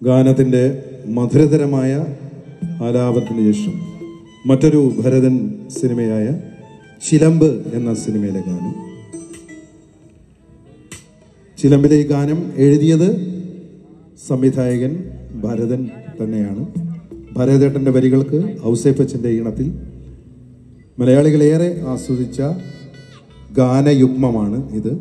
ഗാനത്തിൻ്റെ മധുരതരമായ ആലാപനത്തിന് ശേഷം മറ്റൊരു ഭരതൻ സിനിമയായ ചിലമ്പ് എന്ന സിനിമയിലെ ഗാനം ചിലമ്പിലെ ഈ ഗാനം എഴുതിയത് സംവിധായകൻ ഭരതൻ തന്നെയാണ് ഭരതേട്ടൻ്റെ വരികൾക്ക് ഔസേപ്പച്ചൻ്റെ ഈണത്തിൽ മലയാളികളേറെ ആസ്വദിച്ച ഗാനയുഗ്മമാണ് ഇത്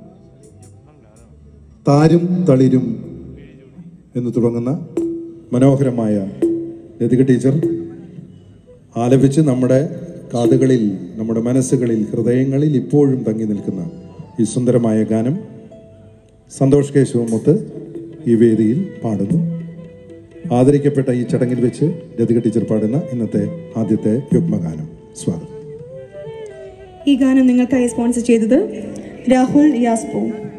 താരും തളിരും എന്ന് തുടങ്ങുന്ന മനോഹരമായ ലതിക ടീച്ചർ ആലപിച്ച് നമ്മുടെ കാതുകളിൽ നമ്മുടെ മനസ്സുകളിൽ ഹൃദയങ്ങളിൽ ഇപ്പോഴും തങ്ങി നിൽക്കുന്ന ഈ സുന്ദരമായ ഗാനം സന്തോഷ് കേശവമൊത്ത് ഈ വേദിയിൽ പാടുന്നു ആദരിക്കപ്പെട്ട ഈ ചടങ്ങിൽ വെച്ച് ലതിക ടീച്ചർ പാടുന്ന ഇന്നത്തെ ആദ്യത്തെ യുഗ്മഗാനം സ്വാഗതം ഈ ഗാനം നിങ്ങൾക്കായി സ്പോൺസർ ചെയ്തത് രാഹുൽ യാസ്പോ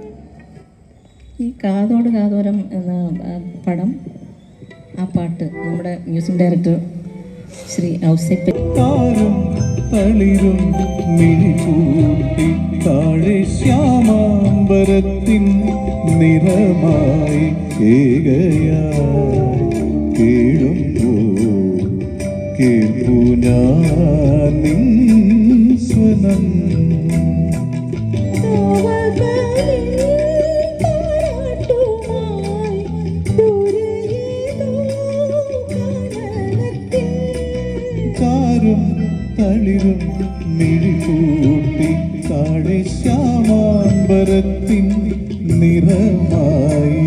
ഈ കാതോട് കാതോരം എന്ന ആ, പടം ആ പാട്ട് നമ്മുടെ മ്യൂസിക് ഡയറക്ടർ ശ്രീ ഔസേപ്പ് താരും തളിരും മിഴികൂട്ടി താഴെ ശ്യാമാംബരത്തിൻ നിറമായി ഏകയായി കേഴുമ്പോ കേൾപ്പു ഞാൻ നിൻ സ്വനം കാരും തളിരും മിഴികൂട്ടി താഴെ ശ്യാമാംബരത്തിൻ നിറമായി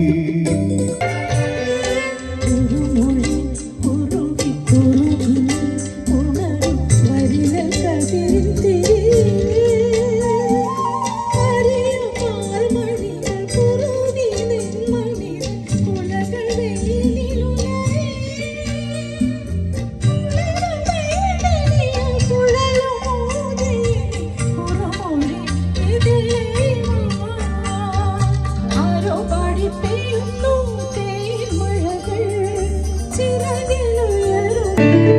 ആരോ പാടി പെയ്യുന്നു തേൻമഴകൾ ചിറകിലുയരും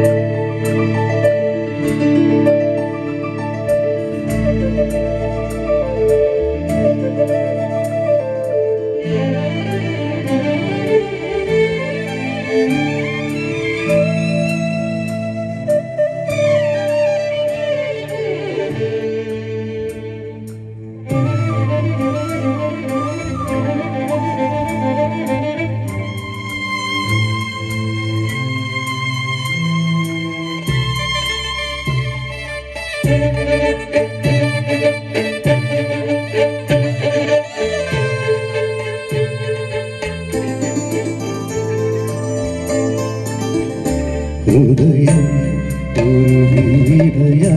ഹൃദയം ഒരു വീടയാ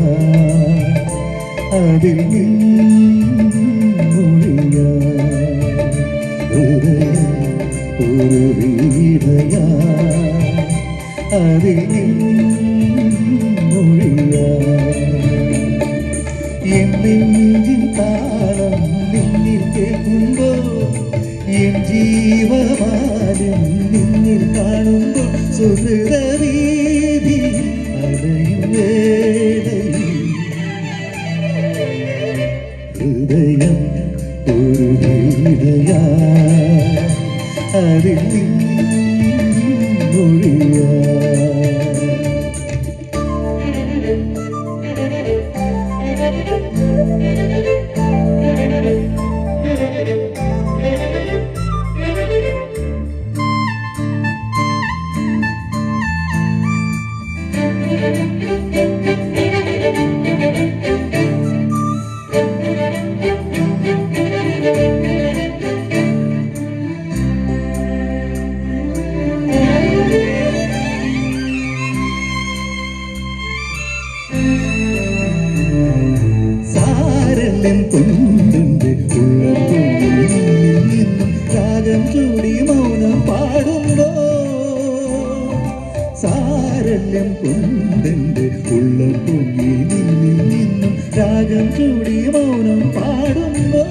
അതിൽ നിന്നൊഴിയാ ഹൃദയം ഒരു വീടയാ അതിൽ നിന്നൊഴിയാ എൻ നെഞ്ചിൻ താളം നിന്നിൽ കേൾക്കുമ്പോ എൻ ജീവമാനം നിന്നിൽ കാണുമ്പോൾ സുഹൃതരീതി അലയും വേളയിൽ ഹൃദയം ഒരു വീടയാ അതിൽ നിന്നൊഴിയാ സാരല്യം കൊണ്ടുണ്ട് ഉള്ളതുള്ളിൽ നിന്നും രാഗം ചൂടി മൗനം പാടുമ്പോ സാരല്യം കൊണ്ടുണ്ട് ഉള്ളം പൊങ്ങി നിന്നിൽ നിന്നും രാഗം ചൂടി മൗനം പാടുമ്പോ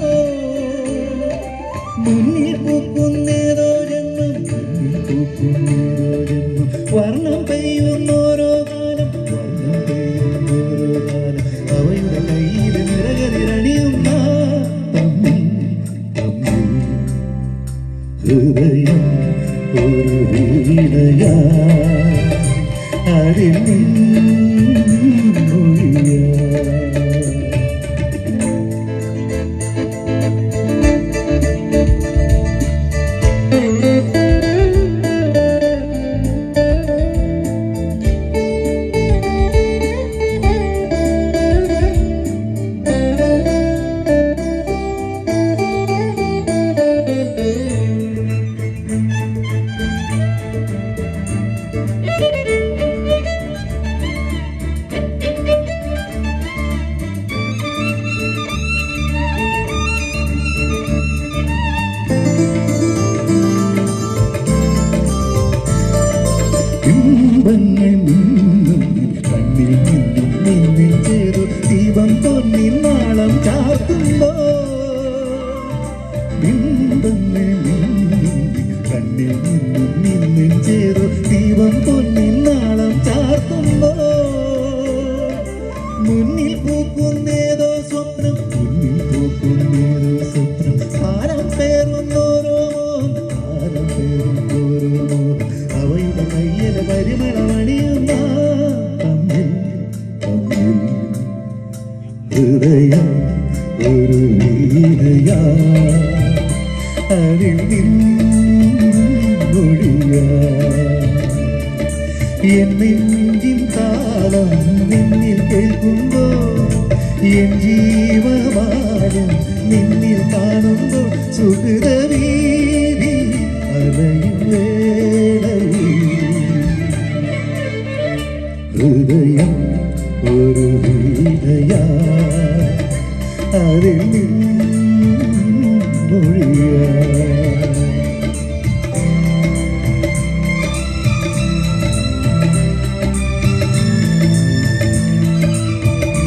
മുന്നിൽ പൂക്കുന്നേതോ ജന്മം മുന്നിൽ പൂക്കുന്നേതോ ജന്മം വർണ്ണം പെയ്യുന്നോരോ കാലം വർണ്ണം പെയ്യുന്നോരോ കാലം അവയുടെ കയ്യിൽ നിറകരിരണിയുന്ന തമ്മിൽ തമ്മിൽ ഹൃദയം ഒരു വീണയാ അതിൽ നിന്നൊഴിയാ ബിംബങ്ങൾ നിന്നും കണ്ണിൽ നിന്നും നിന്നിൽ ചേരു ദീപം പൊന്നി നാളം ചാർത്തുമ്പോ ബിംബങ്ങൾ നിന്നും കണ്ണിൽ നിന്നും നിന്നിൽ ചേരു ദീപം പൊന്നി നാളം ചാർത്തുമ്പോ മുന്നിൽ പൂക്കുന്നേതോ സ്വപ്നം മുന്നിൽ പൂക്കുന്നേതോ സ്വപ്നം താരം പേറുന്നോരോ താരം പേറുന്നോരോ അവയുടെ കയ്യിലെ പരിമളമണിയുന്ന തമ്മിൽ തമ്മിൽ ഹൃദയം ഒരു വീണയാ അതിൽ നിന്നൊഴിയാ എൻ നെഞ്ചിൻ താളം നിന്നിൽ കേൾക്കുമ്പോ എൻ ജീവമാനം നിന്നിൽ കാണുമ്പോ സുഹൃതവീതി അലയും വേളയിൽ ഹൃദയം ഒരു വീണയാ അതിൽ നിന്നൊഴിയാ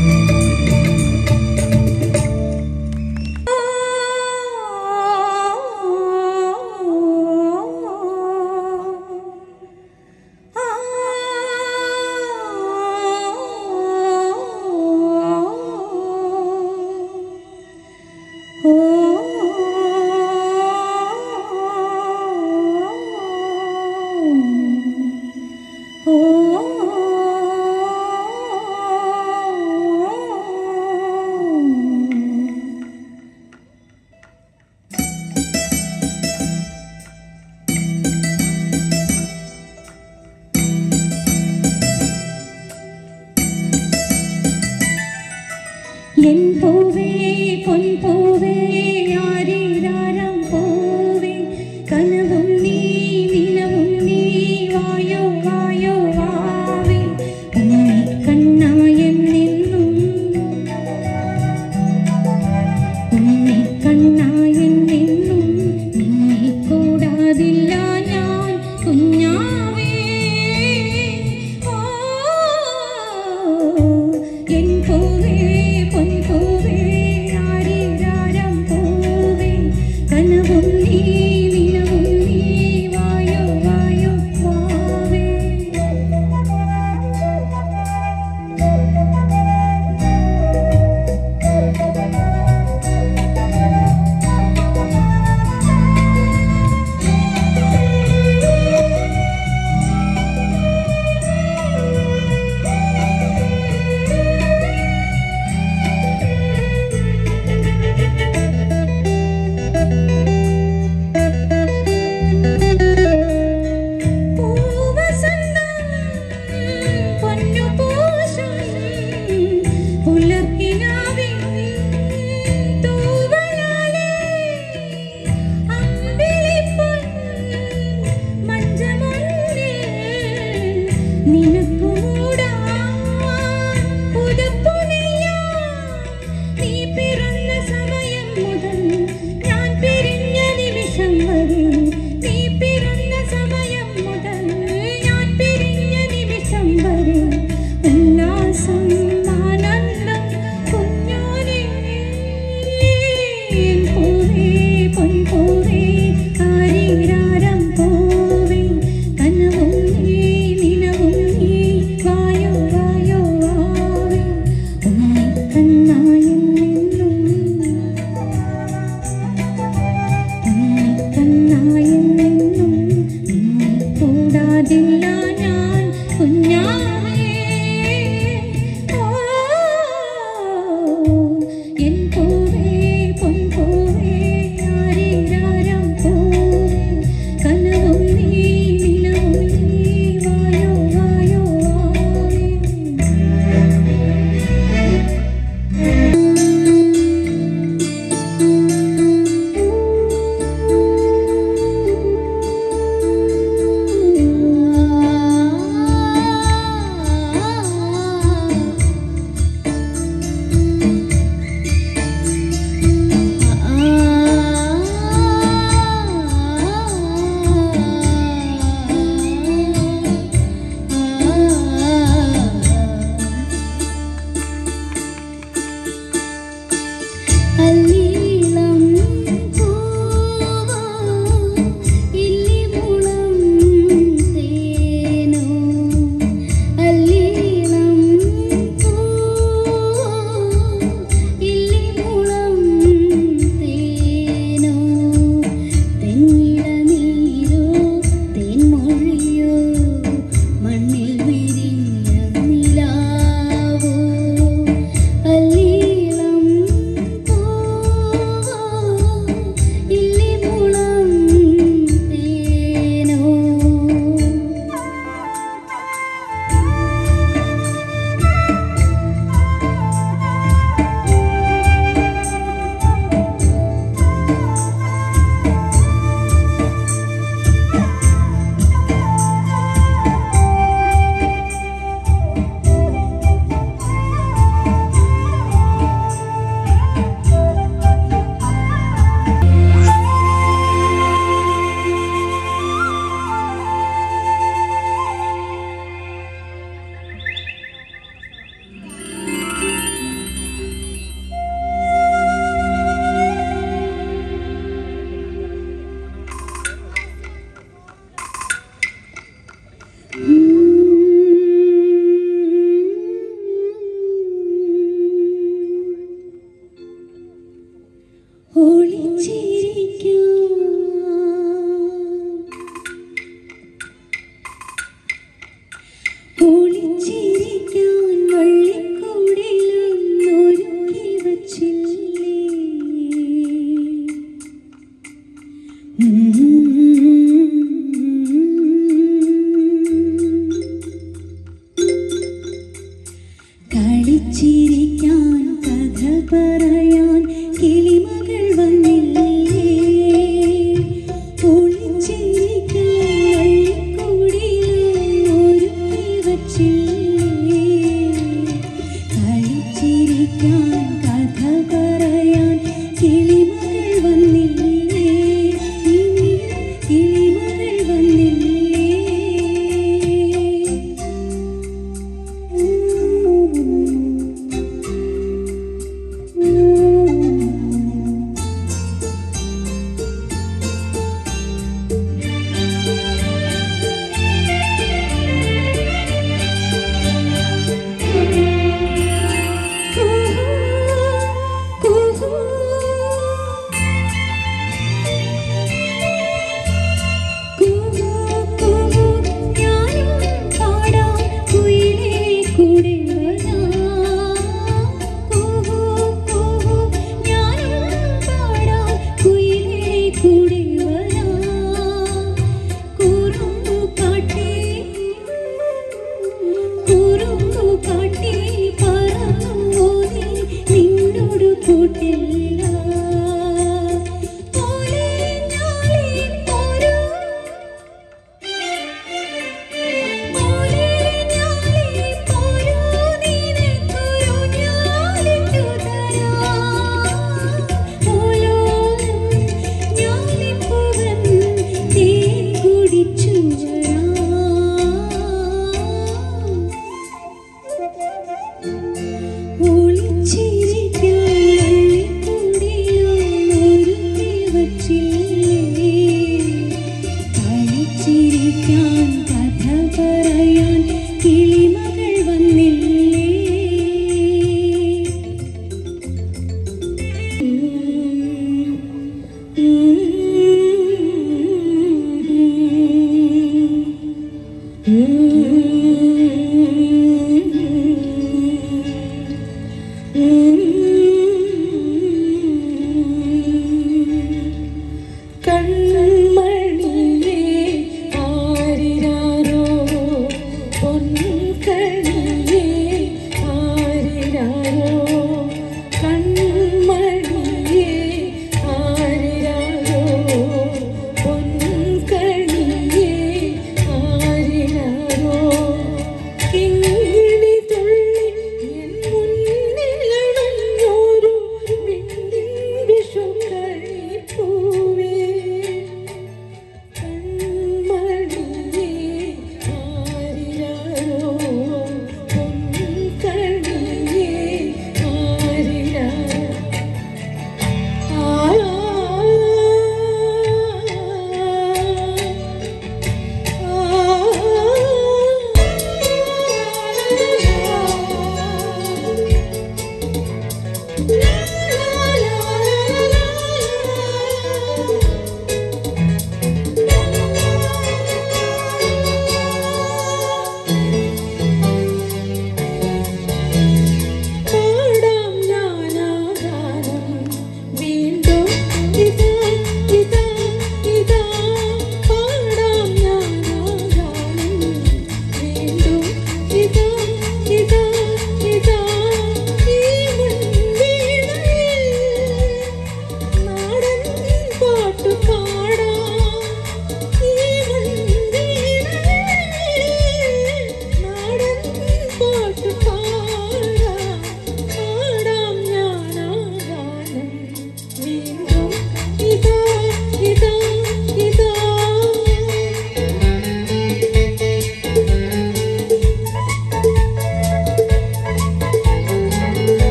ആ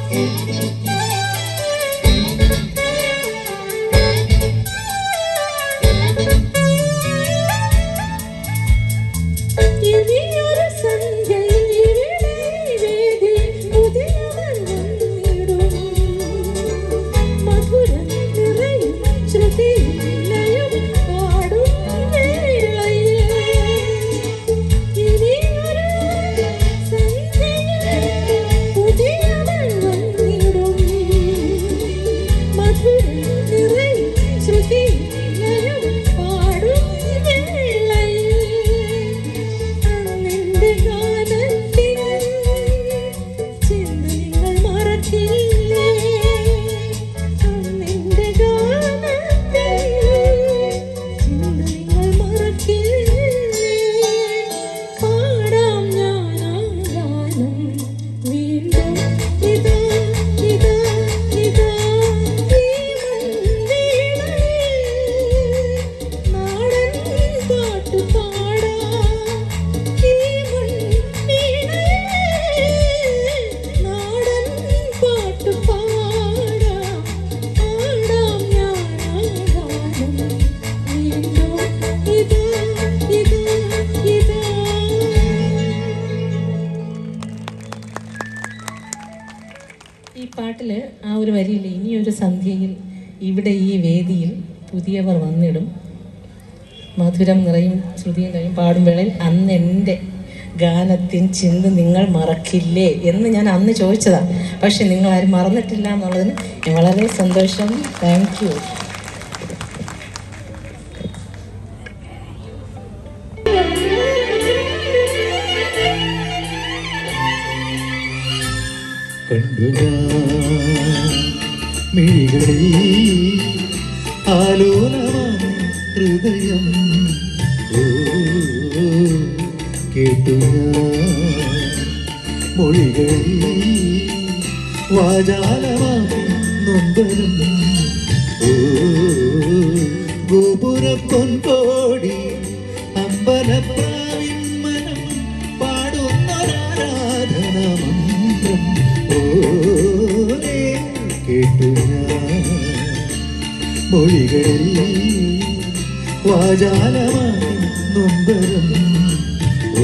ഇനിയൊരു സന്ധ്യയിൽ ഇവിടെ വേദി പുതിയവൾ വന്നിടും. മധുരം നിറയും ശ്രുതിലയം പാടും വേളയിൽ. ഇനിയൊരു സന്ധ്യയിൽ പുതിയവൾ വന്നിടും. മധുരം നിറയും ശ്രുതിലയം പാടും വേളയിൽ. അന്നെന്റെ ഗാനത്തിൽ ചിന്തകൾ മറക്കില്ലേ അന്നെന്റെ ഗാനത്തിൽ ചിന്തകൾ മറക്കില്ലേ പാടാം ഞാൻ ആ ഗാനം വീണ്ടും ഇതാ ഇതാ ഇതാ ഈ മൺവീണയിൽ നാടൻ പാട്ടു പാടാം ഈ മൺവീണയിൽ നാടൻ പാട്ടു പാടാം പാടാം ഞാൻ ആ ഗാനം വീണ്ടും ഇതാ ഇതാ ഇതാ ഈ പാട്ടിൽ ആ ഒരു വരിയിൽ ഇനിയൊരു സന്ധ്യയിൽ ഇവിടെ ഈ വേദിയിൽ പുതിയവർ വന്നിടും മധുരം നിറയും ശ്രുതിയും കഴിയും പാടും വേളയിൽ അന്ന് എൻ്റെ ഗാനത്തിൻ ചിന്ത നിങ്ങൾ മറക്കില്ലേ എന്ന് ഞാൻ അന്ന് ചോദിച്ചതാ പക്ഷെ നിങ്ങൾ ആരും മറന്നിട്ടില്ല എന്നുള്ളതിന് ഞാൻ വളരെ സന്തോഷം താങ്ക് യു കണ്ടു ഞാൻ മിഴികളിൽ ആലോലമാം ഹൃദയം ഓ കേട്ടു ഞാൻ മൊഴികളിൽ വാചാലമാം നൊമ്പരം ഓ ഗോപുരപ്പൊൻകോടി അമ്പലപ്രാവിൻ മനം പാടുന്നൊരാരാധന മന്ത്രം ഓരേ കേട്ടു ഞാൻ മൊഴികളിൽ വാചാലമായി നൊമ്പരം ഓ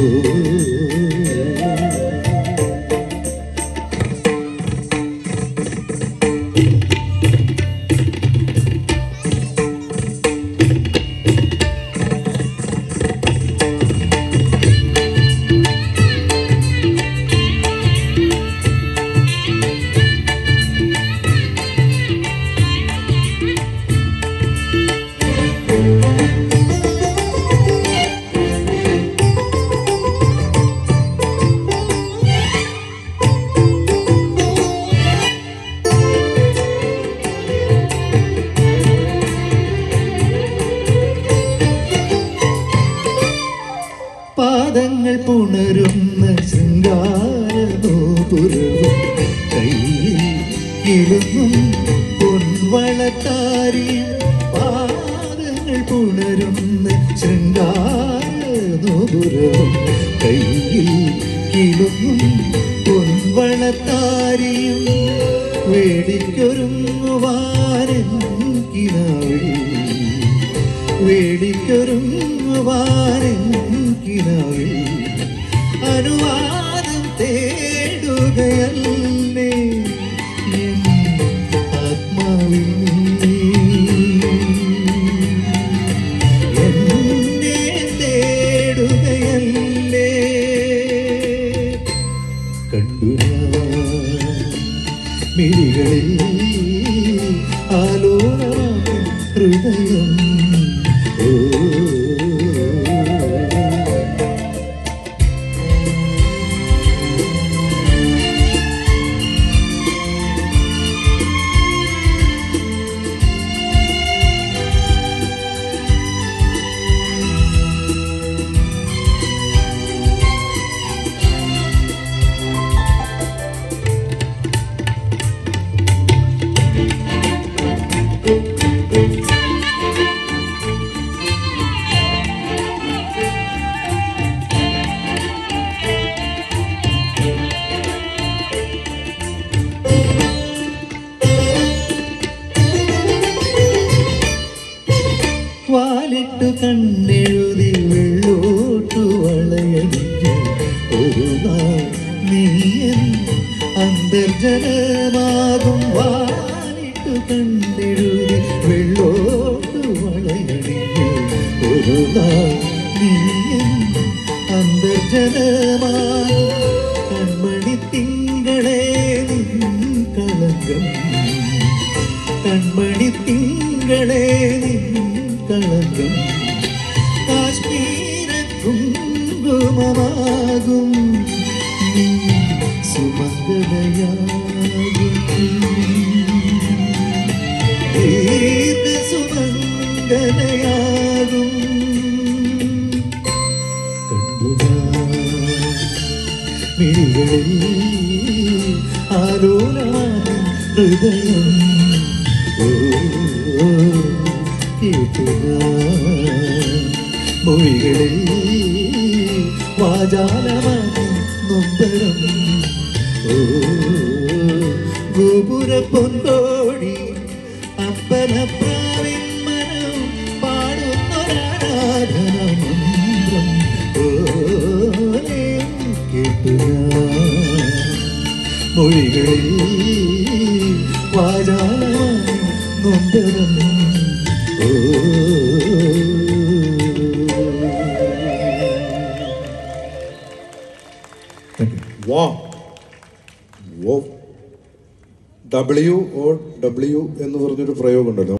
പാദങ്ങൾ പുണരുന്ന ശൃംഗാരനോപുരവും കയ്യിൽ ഇരുന്നും പൊൻവളത്താരിയും പാദങ്ങൾ പുണരുന്ന ശൃംഗാരനോപുരവും കയ്യിൽ കിളുന്നും പൊൻവളത്താരിയും വേടിക്കൊരുങ്ങുവാരൻ കിനാവിൽ വേടിക്കൊരുങ്ങുവാനെങ്കിനാവിൽ അനുവാദം തേടുകയല്ലേ എൻ ആത്മാവിൽ നീ. എന്നെ തേടുകയല്ലേ കണ്ടു ഞാൻ മിഴികളിൽ ആലോലമാകും ഹൃദയം ഓ കണ്ണെഴുതി വെള്ളോട്ടു വളയടിഞ്ഞു ഒരു നാൾ നീയൻ അന്തർജനമാകും വാനിട്ടു കണ്ടെഴുതി വെള്ളോട്ടു വളയടിഞ്ഞു ഒരു നാൾ നീയൻ അന്തർജനമാകും കൺമണി തിങ്കളെ നിൻ കളങ്കം കൺമണി തിങ്കളെ നിൻ കളങ്കം കാശ്മീര കുങ്കുമമാകും നീ സുമംഗലയാകും ദീർഘ സുമംഗലയാകും മിഴികളിൽ ആലോലമാകും ഹൃദയം ഓ കേട്ടുക മൊഴികളിൽ വാചാലമാകും നൊമ്പരം ഓ ഗോപുര പൊൻകോടി അമ്പലപ്രാവിൻ മനം പാടുന്നൊരാരാധന മന്ത്രം പോലെ കേട്ടുക മൊഴികളിൽ വാചാലമായി നൊമ്പരം ഓ വാ ഓ ഡബ്ല്യു ഓ ഡബ്ല്യു എന്ന് പറഞ്ഞൊരു പ്രയോഗമുണ്ടല്ലോ